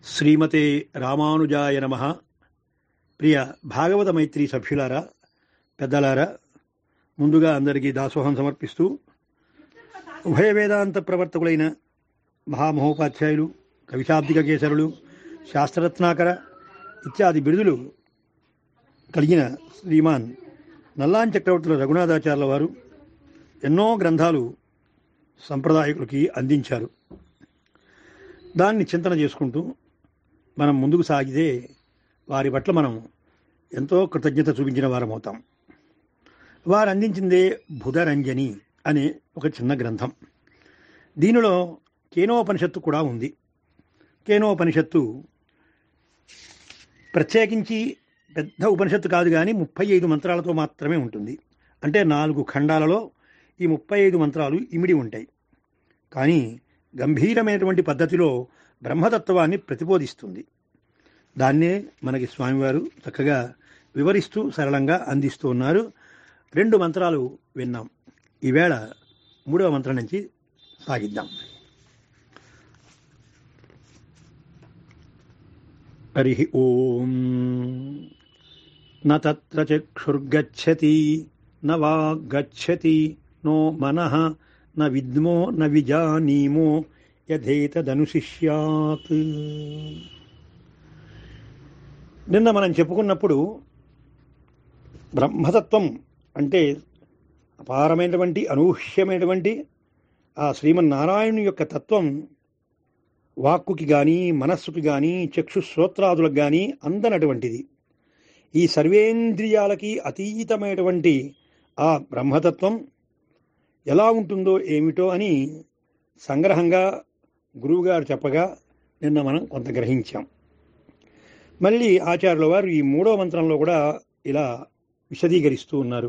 శ్రీమతే రామానుజాయ నమ ప్రియ భాగవత మైత్రి సభ్యులారా పెద్దలారా ముందుగా అందరికీ దాసోహం సమర్పిస్తూ ఉభయ వేదాంత ప్రవర్తకులైన మహామహోపాధ్యాయులు కవిశాబ్దిక కేసరులు శాస్త్రరత్నాకర ఇత్యాది బిరుదులు కలిగిన శ్రీమాన్ నల్లాన్ చక్రవర్తుల రఘునాథాచార్యుల వారు ఎన్నో గ్రంథాలు సంప్రదాయకులకి అందించారు దాన్ని చింతన చేసుకుంటూ మనం ముందుకు సాగితే వారి పట్ల మనం ఎంతో కృతజ్ఞత చూపించిన వారం అవుతాం వారు అందించిందే బుధరంజని అనే ఒక చిన్న గ్రంథం దీనిలో కేనోపనిషత్తు కూడా ఉంది కేనోపనిషత్తు ప్రత్యేకించి పెద్ద ఉపనిషత్తు కాదు కానీ ముప్పై ఐదు మంత్రాలతో మాత్రమే ఉంటుంది అంటే నాలుగు ఖండాలలో ఈ ముప్పై ఐదు మంత్రాలు ఇమిడి ఉంటాయి కానీ గంభీరమైనటువంటి పద్ధతిలో బ్రహ్మతత్వాన్ని ప్రతిబోధిస్తుంది దాన్నే మనకి స్వామివారు చక్కగా వివరిస్తూ సరళంగా అందిస్తూ ఉన్నారు రెండు మంత్రాలు విన్నాం ఈవేళ మూడవ మంత్రం నుంచి సాగిద్దాం హరి ఓం న తత్ర చక్షుర్గచ్చతి న వాగ్గచ్చతి నో మనః న విద్మో న విజానీమో యథేతదనుశిష్యాత్ నిన్న మనం చెప్పుకున్నప్పుడు బ్రహ్మతత్వం అంటే అపారమైనటువంటి అనూహ్యమైనటువంటి ఆ శ్రీమన్నారాయణుని యొక్క తత్వం వాక్కుకి కానీ మనస్సుకి కానీ చక్షుశ్రోత్రాదులకు కానీ అందనటువంటిది ఈ సర్వేంద్రియాలకి అతీతమైనటువంటి ఆ బ్రహ్మతత్వం ఎలా ఉంటుందో ఏమిటో అని సంగ్రహంగా గురువుగారు చెప్పగా నిన్న మనం కొంత గ్రహించాం మళ్ళీ ఆచార్యుల వారు ఈ మూడో మంత్రంలో కూడా ఇలా విశదీకరిస్తూ ఉన్నారు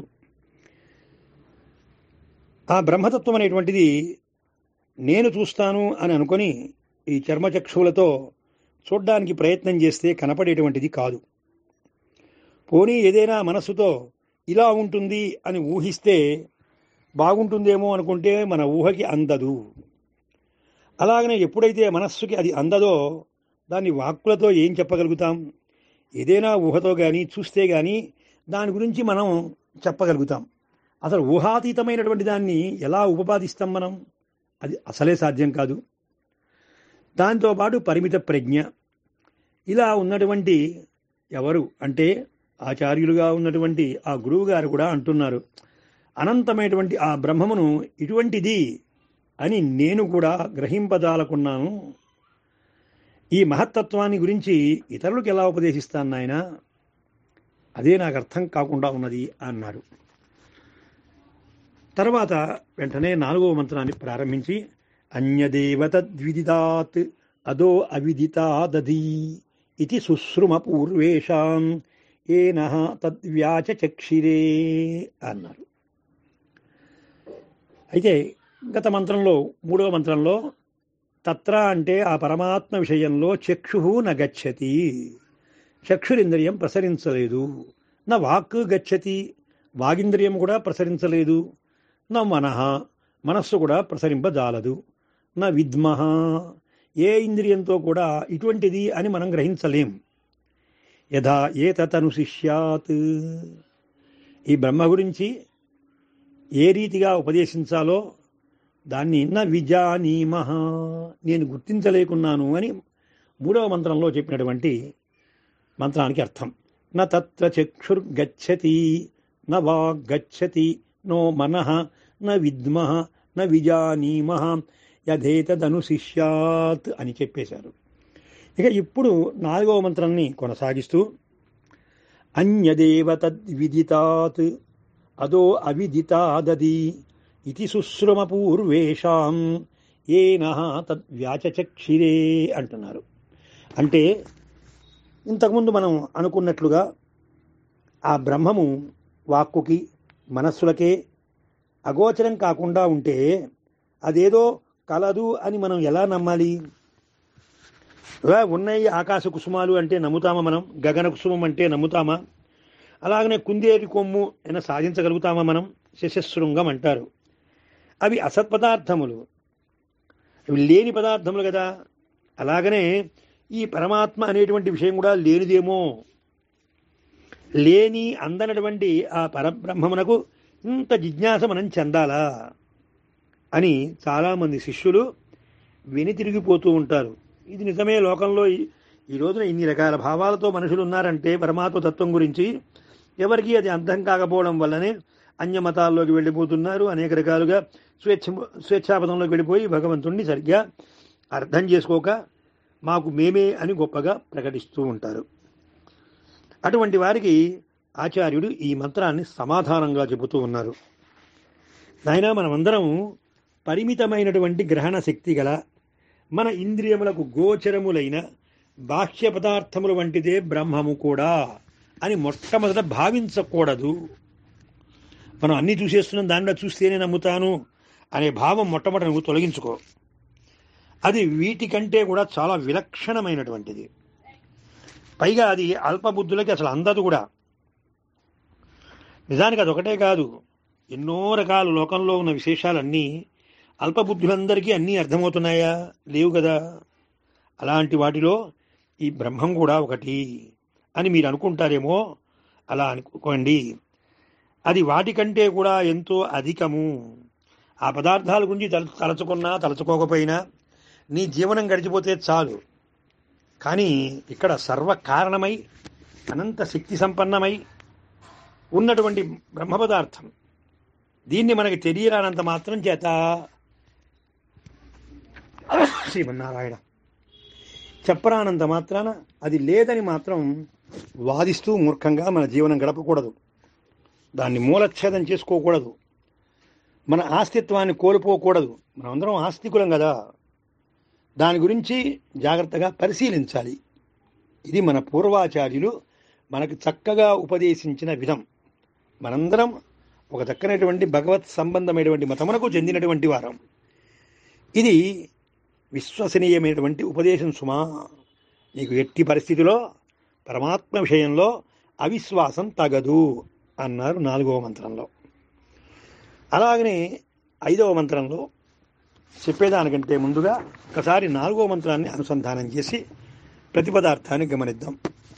ఆ బ్రహ్మతత్వం అనేటువంటిది నేను చూస్తాను అని అనుకొని ఈ చర్మచక్షువులతో చూడ్డానికి ప్రయత్నం చేస్తే కనపడేటువంటిది కాదు పోనీ ఏదైనా మనస్సుతో ఇలా ఉంటుంది అని ఊహిస్తే బాగుంటుందేమో అనుకుంటే మన ఊహకి అందదు అలాగనే ఎప్పుడైతే మనస్సుకి అది అందదో దాన్ని వాక్కులతో ఏం చెప్పగలుగుతాం ఏదైనా ఊహతో కానీ చూస్తే కానీ దాని గురించి మనం చెప్పగలుగుతాం అసలు ఊహాతీతమైనటువంటి దాన్ని ఎలా ఉపపాదిస్తాం మనం అది అసలే సాధ్యం కాదు దాంతోపాటు పరిమిత ప్రజ్ఞ ఇలా ఉన్నటువంటి ఎవరు అంటే ఆచార్యులుగా ఉన్నటువంటి ఆ గురువు గారు కూడా అంటున్నారు అనంతమైనటువంటి ఆ బ్రహ్మమును ఇటువంటిది అని నేను కూడా గ్రహింపదాలకున్నాను ఈ మహత్తత్వాన్ని గురించి ఇతరులకు ఎలా ఉపదేశిస్తాను నాయన అదే నాకు అర్థం కాకుండా ఉన్నది అన్నారు తర్వాత వెంటనే నాలుగవ మంత్రాన్ని ప్రారంభించి అన్యదేవతద్విదితాత్ అదో అవిదితాదీ ఇది శుశ్రుమ పూర్వేషాం ఏన తద్వ్యాచక్షిరే అన్నారు అయితే గత మంత్రంలో మూడవ మంత్రంలో తత్ర అంటే ఆ పరమాత్మ విషయంలో చక్షు నగచ్చతి చక్షురింద్రియం ప్రసరించలేదు నా వాక్ గచ్చతి వాగింద్రియం కూడా ప్రసరించలేదు నా మనః మనస్సు కూడా ప్రసరింపజాలదు నా విద్మహ ఏ ఇంద్రియంతో కూడా ఇటువంటిది అని మనం గ్రహించలేం యథా ఏతనుశిష్యాత్ ఈ బ్రహ్మ గురించి ఏ రీతిగా ఉపదేశించాలో దాన్ని న విజానీమహ నేను గుర్తించలేకున్నాను అని మూడవ మంత్రంలో చెప్పినటువంటి మంత్రానికి అర్థం న తత్ర చక్షుర్గచ్చతి న వాగ్గచ్చతి నో మనః న విద్మః న విజానీమః యథేతదనుశిష్యాత్ అని చెప్పేశారు ఇక ఇప్పుడు నాలుగవ మంత్రాన్ని కొనసాగిస్తూ అన్యదేవ తద్విదితాత్ అదో అవిదితాదది ఇది శుశ్రుమ పూర్వేషాం ఏన తద్వ్యాచచక్షిరే అంటున్నారు అంటే ఇంతకుముందు మనం అనుకున్నట్లుగా ఆ బ్రహ్మము వాక్కుకి మనస్సులకే అగోచరం కాకుండా ఉంటే అదేదో కలదు అని మనం ఎలా నమ్మాలి ఇలా ఉన్నాయి ఆకాశ కుసుమాలు అంటే నమ్ముతామా మనం గగన కుసుమం అంటే నమ్ముతామా అలాగనే కుందేటి కొమ్ము అయినా సాధించగలుగుతామా మనం శశశృంగం అంటారు అవి అసత్పదార్థములు అవి లేని పదార్థములు కదా అలాగనే ఈ పరమాత్మ అనేటువంటి విషయం కూడా లేనిదేమో లేని అందనటువంటి ఆ పరబ్రహ్మమునకు ఇంత జిజ్ఞాస మనం చెందాలా అని చాలామంది శిష్యులు విని తిరిగిపోతూ ఉంటారు ఇది నిజమే లోకంలో ఈ- ఈ రోజున ఇన్ని రకాల భావాలతో మనుషులు ఉన్నారంటే పరమాత్మ తత్వం గురించి ఎవరికి అది అర్థం కాకపోవడం వల్లనే అన్య మతాల్లోకి వెళ్ళిపోతున్నారు అనేక రకాలుగా స్వేచ్ఛ స్వేచ్ఛాపదంలోకి వెళ్ళిపోయి భగవంతుణ్ణి సరిగ్గా అర్థం చేసుకోక మాకు మేమే అని గొప్పగా ప్రకటిస్తూ ఉంటారు అటువంటి వారికి ఆచార్యుడు ఈ మంత్రాన్ని సమాధానంగా చెబుతూ ఉన్నారు నాయనా మనమందరం పరిమితమైనటువంటి గ్రహణ శక్తి గల మన ఇంద్రియములకు గోచరములైన బాహ్య పదార్థముల వంటిదే బ్రహ్మము కూడా అని మొట్టమొదట భావించకూడదు మనం అన్ని చూసేస్తున్నాం దానిలో చూస్తేనే నమ్ముతాను అనే భావం మొట్టమొదటి నువ్వు తొలగించుకో అది వీటికంటే కూడా చాలా విలక్షణమైనటువంటిది పైగా అది అల్పబుద్ధులకి అసలు అందదు కూడా నిజానికి అది ఒకటే కాదు ఎన్నో రకాల లోకంలో ఉన్న విశేషాలన్నీ అల్పబుద్ధులందరికీ అన్నీ అర్థమవుతున్నాయా లేవు కదా అలాంటి వాటిలో ఈ బ్రహ్మం కూడా ఒకటి అని మీరు అనుకుంటారేమో అలా అనుకోండి అది వాటికంటే కూడా ఎంతో అధికము ఆ పదార్థాల గురించి తల తలచుకున్నా తలచుకోకపోయినా నీ జీవనం గడిచిపోతే చాలు కానీ ఇక్కడ సర్వ కారణమై అనంత శక్తి సంపన్నమై ఉన్నటువంటి బ్రహ్మ పదార్థం దీన్ని మనకి తెలియరానంత మాత్రం చేత శ్రీమన్నారాయణ చెప్పరానంత మాత్రాన అది లేదని మాత్రం వాదిస్తూ మూర్ఖంగా మన జీవనం గడపకూడదు దాన్ని మూలఛేదం చేసుకోకూడదు మన ఆస్తిత్వాన్ని కోల్పోకూడదు మనమందరం ఆస్తికులం కదా దాని గురించి జాగ్రత్తగా పరిశీలించాలి ఇది మన పూర్వాచార్యులు మనకు చక్కగా ఉపదేశించిన విధం మనందరం ఒక చక్కనటువంటి భగవత్ సంబంధమైనటువంటి మతమునకు చెందినటువంటి వారం ఇది విశ్వసనీయమైనటువంటి ఉపదేశం సుమా నీకు ఎట్టి పరిస్థితిలో పరమాత్మ విషయంలో అవిశ్వాసం తగదు అన్నారు నాలుగవ మంత్రంలో అలాగనే ఐదవ మంత్రంలో చెప్పేదానికంటే ముందుగా ఒకసారి నాలుగో మంత్రాన్ని అనుసంధానం చేసి ప్రతిపదార్థాన్ని గమనిద్దాం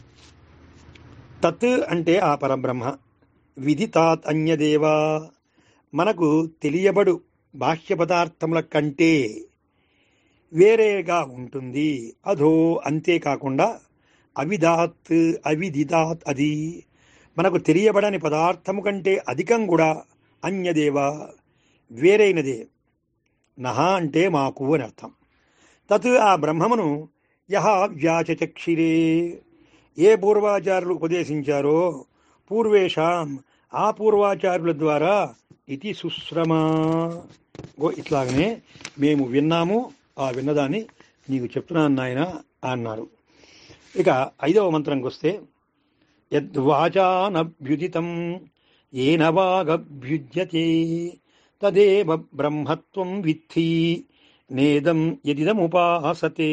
తత్ అంటే ఆ పరబ్రహ్మ విదితాత్ అన్యదేవా మనకు తెలియబడు బాహ్య పదార్థముల కంటే వేరేగా ఉంటుంది అధో అంతేకాకుండా అవిధాత్ అవిదిదాత్ అది మనకు తెలియబడని పదార్థము కంటే అధికం కూడా అన్యదేవ వేరైనదే నహ అంటే మాకు అని అర్థం తత్ ఆ బ్రహ్మమును యహ వ్యాచచక్షిరే ఏ పూర్వాచారులు ఉపదేశించారో పూర్వేషాం ఆ పూర్వాచారుల ద్వారా ఇది సుశ్రమా గో ఇట్లాగనే మేము విన్నాము ఆ విన్నదాన్ని నీకు చెప్తున్నాను నాయన అన్నారు ఇక ఐదవ మంత్రంకి వస్తే యద్వాచానభ్యుదితం ఏన వాగభ్యుజ్యతే తదేవ బ్రహ్మత్వం విద్ధి నేదం యదిదముపాసతే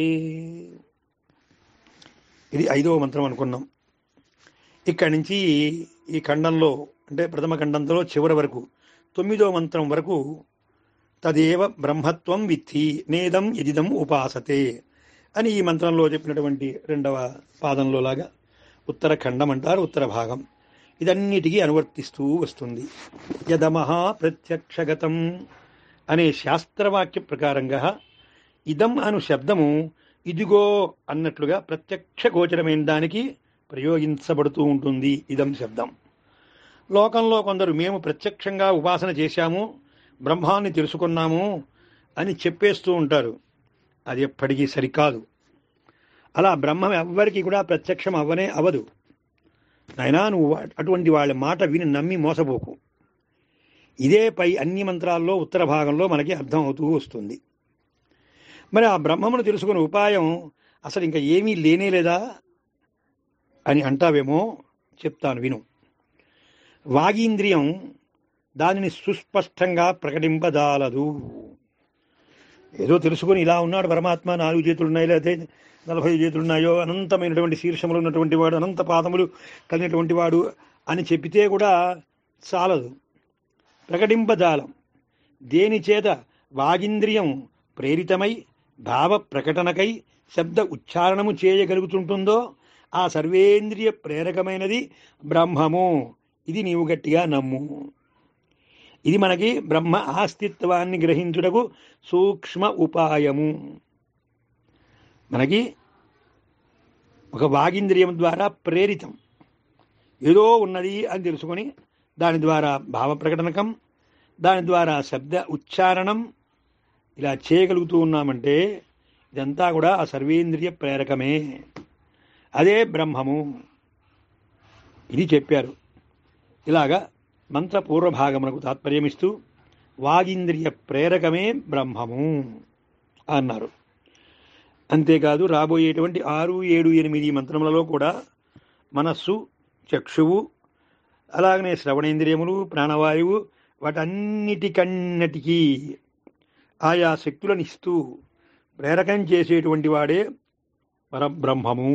ఇది ఐదవ మంత్రం అనుకున్నాం ఇక్కడి నుంచి ఈ ఖండంలో అంటే ప్రథమ ఖండంలో చివరి వరకు తొమ్మిదో మంత్రం వరకు తదేవ బ్రహ్మత్వం విద్ధి నేదం యదిదం ఉపాసతే అని ఈ మంత్రంలో చెప్పినటువంటి రెండవ పాదంలో లాగా ఉత్తర ఖండం అంటారు ఉత్తర భాగం ఇదన్నిటికీ అనువర్తిస్తూ వస్తుంది యదమహా ప్రత్యక్షగతం అనే శాస్త్రవాక్య ప్రకారంగా ఇదం అను శబ్దము ఇదిగో అన్నట్లుగా ప్రత్యక్ష గోచరమైన దానికి ప్రయోగించబడుతూ ఉంటుంది ఇదం శబ్దం లోకంలో కొందరు మేము ప్రత్యక్షంగా ఉపాసన చేశాము బ్రహ్మాన్ని తెలుసుకున్నాము అని చెప్పేస్తూ ఉంటారు అది ఎప్పటికీ సరికాదు అలా బ్రహ్మం ఎవ్వరికీ కూడా ప్రత్యక్షం అవ్వనే అవదు నాయనా నువ్వు వా- అటువంటి వాళ్ళ మాట విని నమ్మి మోసపోకు ఇదే పై అన్ని మంత్రాల్లో ఉత్తర భాగంలో మనకి అర్థం అవుతూ వస్తుంది మరి ఆ బ్రహ్మమును తెలుసుకునే ఉపాయం అసలు ఇంకా ఏమీ లేనే లేదా అని అంటావేమో చెప్తాను విను వాగీంద్రియం దానిని సుస్పష్టంగా ప్రకటింపదాలదు ఏదో తెలుసుకొని ఇలా ఉన్నాడు పరమాత్మ నాలుగు చేతులు ఉన్నాయి లేకపోతే నలభై చేతులు ఉన్నాయో అనంతమైనటువంటి శీర్షములు ఉన్నటువంటి వాడు అనంత పాదములు కలిగినటువంటి వాడు అని చెప్పితే కూడా చాలదు ప్రకటింపజాలం దేని చేత వాగింద్రియం ప్రేరితమై భావ ప్రకటనకై శబ్ద ఉచ్చారణము చేయగలుగుతుంటుందో ఆ సర్వేంద్రియ ప్రేరకమైనది బ్రహ్మము ఇది నీవు గట్టిగా నమ్ము ఇది మనకి బ్రహ్మ ఆస్తిత్వాన్ని గ్రహించుటకు సూక్ష్మ ఉపాయము మనకి ఒక వాగింద్రియం ద్వారా ప్రేరితం ఏదో ఉన్నది అని తెలుసుకొని దాని ద్వారా భావ ప్రకటనకం దాని ద్వారా శబ్ద ఉచ్చారణం ఇలా చేయగలుగుతూ ఉన్నామంటే ఇదంతా కూడా ఆ సర్వేంద్రియ ప్రేరకమే అదే బ్రహ్మము ఇది చెప్పారు ఇలాగా మంత్ర పూర్వభాగమునకు తాత్పర్యమిస్తూ వాగింద్రియ ప్రేరకమే బ్రహ్మము అన్నారు అంతేకాదు రాబోయేటువంటి ఆరు ఏడు ఎనిమిది మంత్రములలో కూడా మనస్సు చక్షువు అలాగనే శ్రవణేంద్రియములు ప్రాణవాయువు వాటన్నిటికన్నటికీ ఆయా శక్తులను ఇస్తూ ప్రేరకం చేసేటువంటి వాడే పరబ్రహ్మము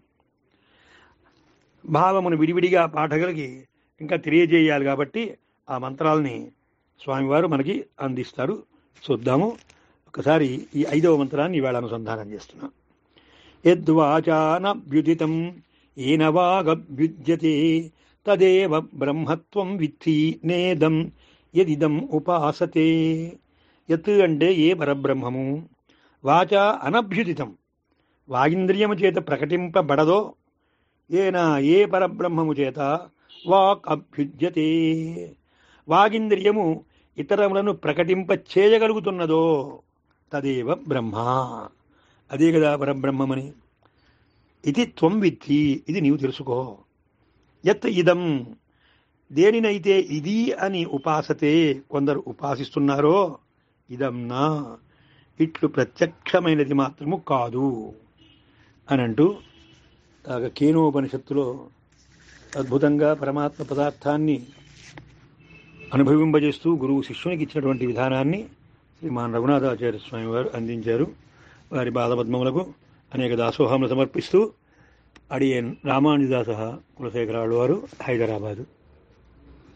భావమును విడివిడిగా పాఠకులకి ఇంకా తెలియజేయాలి కాబట్టి ఆ మంత్రాలని స్వామివారు మనకి అందిస్తారు చూద్దాము ఒకసారి ఈ ఐదవ మంత్రాన్ని ఇవాళ అనుసంధానం చేస్తున్నాం యద్వాచానభ్యుదితం ఏన వాగభ్యుజ్యతే తదేవ బ్రహ్మత్వం విత్తి నేదం యదిదం ఉపాసతే యత్ అంటే ఏ పరబ్రహ్మము వాచ అనభ్యుదితం వాగింద్రియము చేత ప్రకటింపబడదో ఏనా ఏ పరబ్రహ్మము చేత వాక్ అభ్యుజ్యతే వాగింద్రియము ఇతరములను ప్రకటింప చేయగలుగుతున్నదో తదేవ బ్రహ్మ అదే కదా పరబ్రహ్మమని ఇది త్వం విత్తి ఇది నీవు తెలుసుకో యత్ ఇదం దేనినైతే ఇది అని ఉపాసతే కొందరు ఉపాసిస్తున్నారో ఇదం నా ఇట్లు ప్రత్యక్షమైనది మాత్రము కాదు అని అంటూ అలాగ కేనోపనిషత్తులో అద్భుతంగా పరమాత్మ పదార్థాన్ని అనుభవింపజేస్తూ గురువు శిష్యునికి ఇచ్చినటువంటి విధానాన్ని శ్రీమాన్ రఘునాథాచార్య స్వామి వారు అందించారు వారి బాధపద్మములకు అనేక దాసోహములు సమర్పిస్తూ అడియన్ రామానుజదాస కులశేఖరాలు వారు హైదరాబాదు